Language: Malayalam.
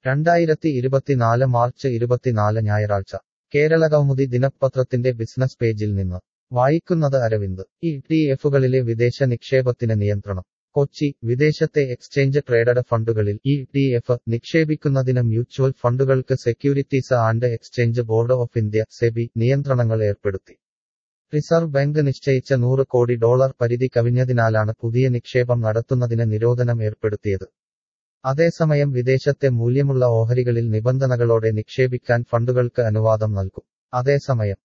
രണ്ടായിരത്തി ഇരുപത്തിനാല് മാർച്ച് ഇരുപത്തിനാല് ഞായറാഴ്ച കേരളകൗമുദി ദിനപത്രത്തിന്റെ ബിസിനസ് പേജിൽ നിന്ന് വായിക്കുന്നത് അരവിന്ദ് ഇ ടി എഫുകളിലെ വിദേശ നിക്ഷേപത്തിന് നിയന്ത്രണം കൊച്ചി വിദേശത്തെ എക്സ്ചേഞ്ച് ട്രേഡഡ് ഫണ്ടുകളിൽ ഇ ടി എഫ് നിക്ഷേപിക്കുന്നതിന് മ്യൂച്വൽ ഫണ്ടുകൾക്ക് securities and exchange board of India SEBI നിയന്ത്രണങ്ങൾ ഏർപ്പെടുത്തി റിസർവ് ബാങ്ക് നിശ്ചയിച്ച നൂറ് കോടി ഡോളർ പരിധി കവിഞ്ഞതിനാലാണ് പുതിയ നിക്ഷേപം നടത്തുന്നതിന് നിരോധനം ഏർപ്പെടുത്തിയത് അതേസമയം വിദേശത്തെ മൂല്യമുള്ള ഓഹരികളിൽ നിബന്ധനകളോടെ നിക്ഷേപിക്കാൻ ഫണ്ടുകൾക്ക് അനുവാദം നൽകും അതേസമയം